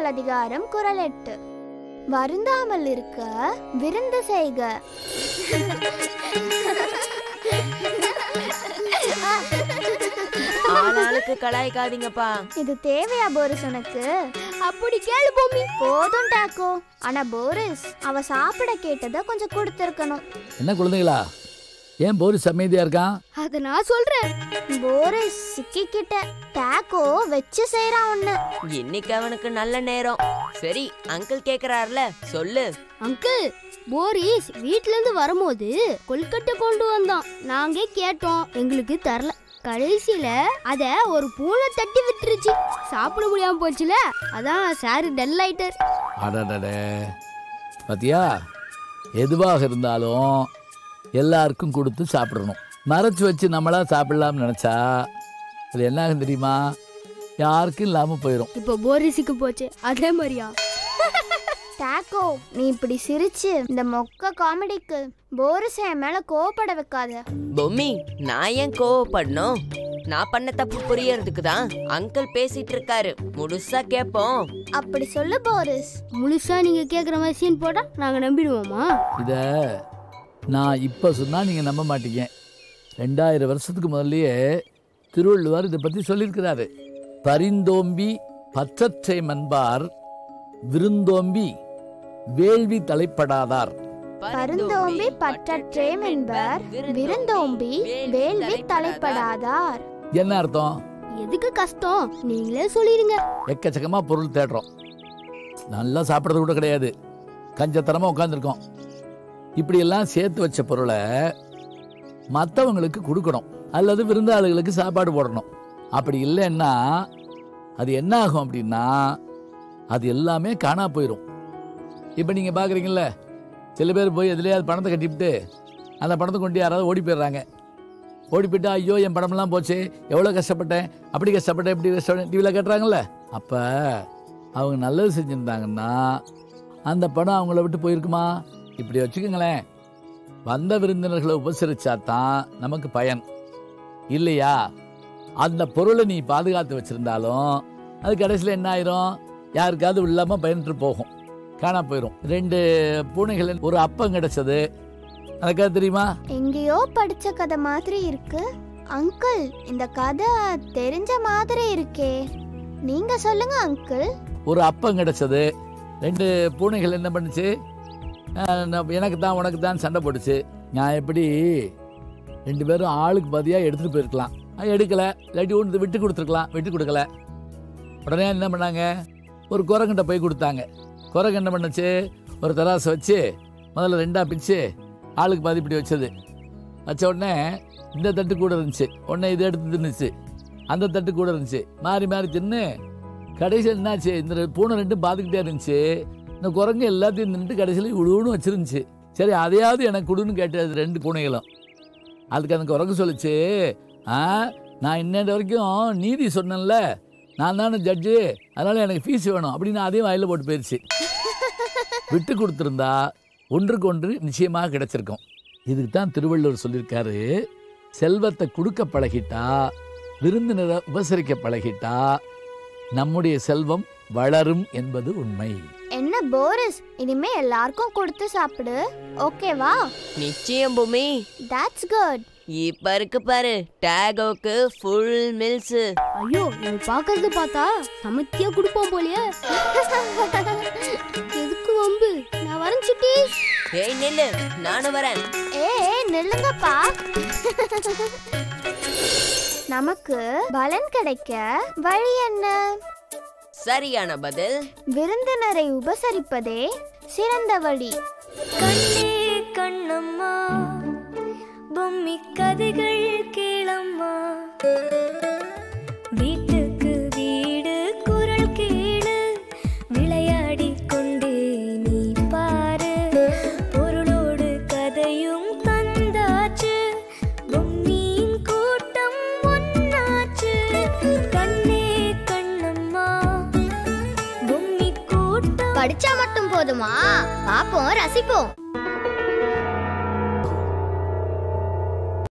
திருக்குறள் அதிகாரம் குறள் எட்டு வருந்தாமல் இருக்க விருந்து செய்க ஆளாளுக்கு கலாய்க்காதீங்கப்பா இது தேவையா போரிஸ் உனக்கு அப்படி கேளு பூமி போதும் டாக்கோ ஆனா போரிஸ் அவ சாப்பிட கேட்டதை கொஞ்சம் கொடுத்துருக்கணும் என்ன குழந்தைகளா ஏன் போரிஸ் அமைதியா இருக்கான் அத நான் சொல்றேன் போரிஸ் சிக்கிக்கிட்ட டாக்கோ வச்சு செய்யறான் ஒண்ணு இன்னைக்கு அவனுக்கு நல்ல நேரம் சரி அங்கிள் கேக்குறாருல சொல்லு அங்கிள் போரிஸ் வீட்ல இருந்து வரும்போது கொல்கட்டை கொண்டு வந்தான் நாங்க கேட்டோம் எங்களுக்கு தரல கடைசியில அத ஒரு பூனை தட்டி விட்டுருச்சு சாப்பிட முடியாம போச்சுல அதான் சார் டல் ஆயிட்டார் அடடடே பாத்தியா எதுவாக இருந்தாலும் எல்லாருக்கும் கொடுத்து சாப்பிடணும் மறைச்சு வச்சு நம்மளா சாப்பிடலாம்னு நினச்சா அது என்ன ஆகும் தெரியுமா யாருக்கும் இல்லாமல் போயிடும் இப்போ போரிஸுக்கு போச்சு அதே மாதிரியா டாக்கோ நீ இப்படி சிரிச்சு இந்த மொக்க காமெடிக்கு போரிஸ் என் மேல கோவப்பட வைக்காத பொம்மி நான் ஏன் கோவப்படணும் நான் பண்ண தப்பு புரியறதுக்கு தான் அங்கிள் பேசிட்டு இருக்காரு முழுசா கேப்போம் அப்படி சொல்லு போரிஸ் முழுசா நீங்க கேக்குற மாதிரி சீன் போட்டா நாங்க நம்பிடுவோமா இதை நான் இப்போ சொன்னால் நீங்கள் நம்ப மாட்டீங்க ரெண்டாயிரம் வருஷத்துக்கு முதல்லயே திருவள்ளுவர் இதை பற்றி சொல்லியிருக்கிறாரு பரிந்தோம்பி பற்றற்றை மண்பார் விருந்தோம்பி வேள்வி தலைப்படாதார் பருந்தோம்பி பற்றற்றேம் என்பர் விருந்தோம்பி வேள்வி தலைப்படாதார் என்ன அர்த்தம் எதுக்கு கஷ்டம் நீங்களே சொல்லிடுங்க எக்கச்சக்கமாக பொருள் தேடுறோம் நல்லா சாப்பிட்றது கூட கிடையாது கஞ்சத்தனமாக உட்காந்துருக்கோம் இப்படியெல்லாம் சேர்த்து வச்ச பொருளை மற்றவங்களுக்கு கொடுக்கணும் அல்லது விருந்தாளிகளுக்கு சாப்பாடு போடணும் அப்படி இல்லைன்னா அது என்ன ஆகும் அப்படின்னா அது எல்லாமே காணா போயிடும் இப்போ நீங்கள் பார்க்குறீங்கள சில பேர் போய் எதுலையாவது பணத்தை கட்டிவிட்டு அந்த பணத்தை கொண்டு யாராவது ஓடி போயிடுறாங்க ஓடி போயிட்டு ஐயோ என் பணமெல்லாம் போச்சு எவ்வளோ கஷ்டப்பட்டேன் அப்படி கஷ்டப்பட்டேன் இப்படி கஷ்டப்பட்டேன் டிவியில் கட்டுறாங்கல்ல அப்போ அவங்க நல்லது செஞ்சுருந்தாங்கன்னா அந்த பணம் அவங்கள விட்டு போயிருக்குமா இப்படி வச்சுக்கோங்களேன் வந்த விருந்தினர்களை உபசரிச்சா தான் நமக்கு பயன் இல்லையா அந்த பொருளை நீ பாதுகாத்து வச்சிருந்தாலும் அது கடைசியில் என்ன ஆயிரும் யாருக்காவது இல்லாமல் பயன்ட்டு போகும் காணா போயிடும் ரெண்டு பூனைகள் ஒரு அப்பம் கிடைச்சது அதுக்காக தெரியுமா எங்கேயோ படிச்ச கதை மாதிரி இருக்கு அங்கிள் இந்த கதை தெரிஞ்ச மாதிரி இருக்கே நீங்க சொல்லுங்க அங்கிள் ஒரு அப்பம் கிடைச்சது ரெண்டு பூனைகள் என்ன பண்ணுச்சு அஹ் நான் எனக்கு தான் உனக்கு தான் சண்டை போட்டுச்சு நான் எப்படி ரெண்டு பேரும் ஆளுக்கு பாதியாக எடுத்துகிட்டு போயிருக்கலாம் அது எடுக்கலை இல்லாட்டி ஒன்று விட்டு கொடுத்துருக்கலாம் விட்டு கொடுக்கல உடனே என்ன பண்ணாங்க ஒரு குரங்கிட்ட போய் கொடுத்தாங்க குரங்கு என்ன பண்ணுச்சு ஒரு தராசை வச்சு முதல்ல ரெண்டாக பிச்சு ஆளுக்கு பாதி இப்படி வச்சது வச்ச உடனே இந்த தட்டு கூட இருந்துச்சு உடனே இதை எடுத்து தின்னுச்சு அந்த தட்டு கூட இருந்துச்சு மாறி மாறி தின்னு கடைசியில் என்னாச்சு இந்த ரெ- பூனை ரெண்டும் பார்த்துக்கிட்டே இருந்துச்சு இந்த குரங்கு எல்லாத்தையும் நின்று கடைசியில் உழுவுன்னு வச்சிருந்துச்சு சரி அதையாவது எனக்கு கொடுன்னு கேட்டது ரெண்டு பூனைகளும் அதுக்கு அந்த குரங்கு சொல்லுச்சு ஆ நான் இன்ன வரைக்கும் நீதி சொன்னேன்ல நான் தானே ஜட்ஜு அதனால் எனக்கு ஃபீஸ் வேணும் அப்படின்னு அதையும் வாயில போட்டு போயிடுச்சு விட்டு கொடுத்துருந்தா ஒன்றுக்கு ஒன்று நிச்சயமாக கிடைச்சிருக்கும் இதுக்கு தான் திருவள்ளுவர் சொல்லியிருக்காரு செல்வத்தை கொடுக்க பழகிட்டா விருந்தினரை உபசரிக்க பழகிட்டா நம்முடைய செல்வம் வளரும் என்பது உண்மை என்ன போரிஸ் இனிமே எல்லாருக்கும் கொடுத்து சாப்பிடு ஓகேவா நிச்சயம் பொம்மி தட்ஸ் குட் இப்ப இருக்கு பாரு டேகோக்கு ஃபுல் மில்ஸ் ஐயோ இவன் பாக்குறது பார்த்தா சமத்தியா கொடுப்போம் போலயே எதுக்கு வம்பு நான் வரேன் சுட்டி ஏய் நில்லு நானும் வரேன் ஏய் நில்லுங்கப்பா நமக்கு பலன் கிடைக்க வழி என்ன சரியான பதில் விருந்தினரை உபசரிப்பதே சிறந்த வழி கண்ணே கண்ணம்மா பொம்மி கதைகள் கேளம்மா வீட்டுக்கு வீடு குரல் கேளு விளையாடி கொண்டே நீ பாரு பொருளோடு கதையும் தந்தாச்சு பொம்மியின் கூட்டம் ஒன்னாச்சு கண்ணே கண்ணம்மா பொம்மி கூட்டம் படிச்சா மட்டும் போதுமா பாப்போம் ரசிப்போம்